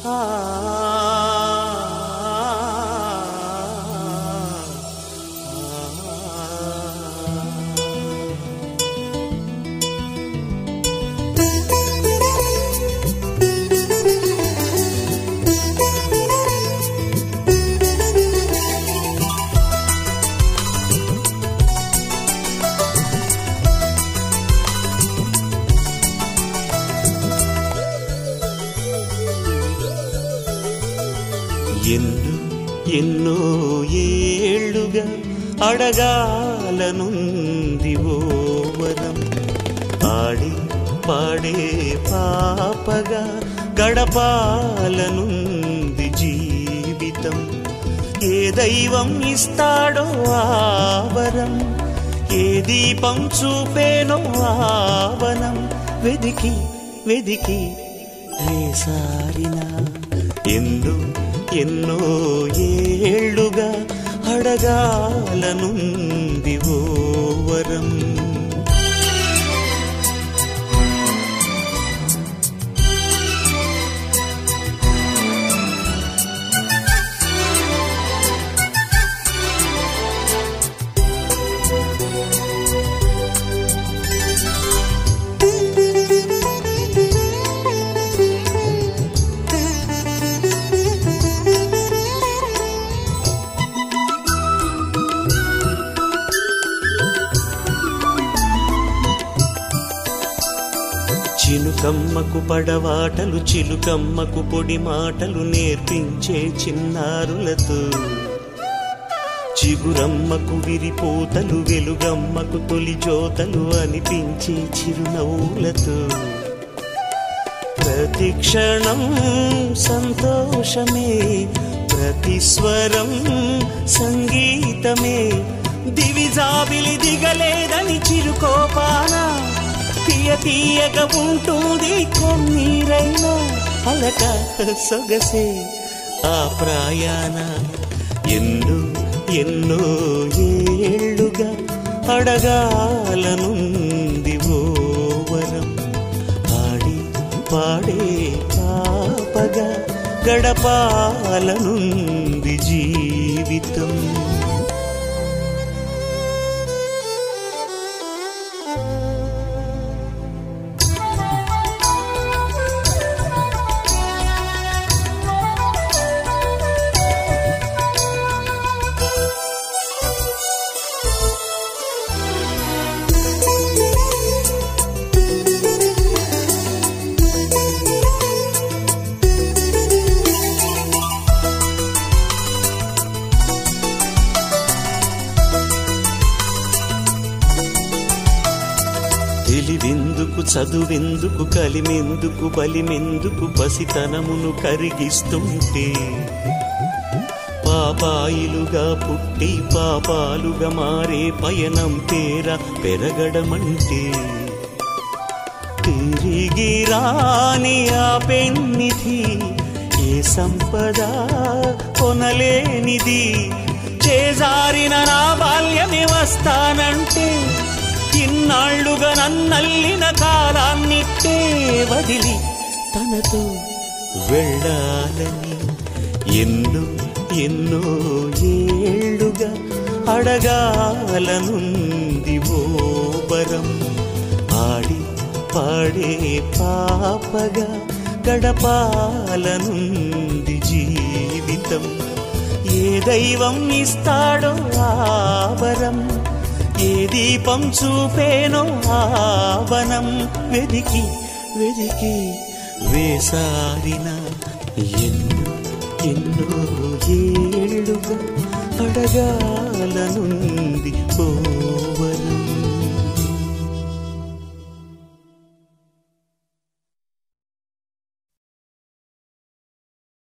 ఆ ఎన్నో ఎన్నో ఏళ్ళుగా అడగాలనుంది ఓ వరం ఆడి పాడే పాపగా గడపాలనుంది జీవితం ఏ దైవం ఇస్తాడో ఆవరం ఏ దీపం చూపేనో ఆవనం వెదికి వెదికి వేసారిన ఎన్నో ఎన్నో ఏళ్ళుగా అడగాలనుంది ఓ వరం చిలుకమ్మకు పడవాటలు చిలుకమ్మకు పొడి మాటలు నేర్పించే చిన్నారులతో చిగురమ్మకు విరిపోతలు వెలుగమ్మకు తొలి జోతలు అనిపించే చిరునవ్వులతో ప్రతి క్షణం సంతోషమే ప్రతి స్వరం సంగీతమే దివిజాబిలి దిగలేదని చిరుకోపాన తీయ తీయగా ఉంటుంది కొన్నీరైనా అలక సొగసే ఆ ప్రయాణ ఎన్నో ఎన్నో ఏళ్ళుగా అడగాలనుంది ఓ వరం ఆడి పాడే పాపగా గడపాలనుంది జీవితం తెలివెందుకు చదువెందుకు కలిమెందుకు బలిమెందుకు పసితనమును కరిగిస్తుంటే పాపాయిలుగా పుట్టి పాపాలుగా మారే పయనం పేర పెరగడమంటే తిరిగి రాని ఆ పెన్నిధి ఏ సంపద కొనలేనిది చేజారిన నా బాల్యమే వస్తానంటే ఇన్నాళ్లుగా నన్నల్లిన కాలాన్నిట్టే వదిలి తనతో వెళ్ళాలని ఎన్నో ఎన్నో ఏళ్ళుగా అడగాలనుంది ఓ వరం ఆడి పాడే పాపగా గడపాలనుంది జీవితం ఏ దైవం ఇస్తాడో ఆవరం ఏ దీపం చూపేనో ఆవనం వెదికి వెదికి వేసారిన ఎన్నో ఎన్నో ఏళ్ళుగా అడగాలనుంది ఓ వరం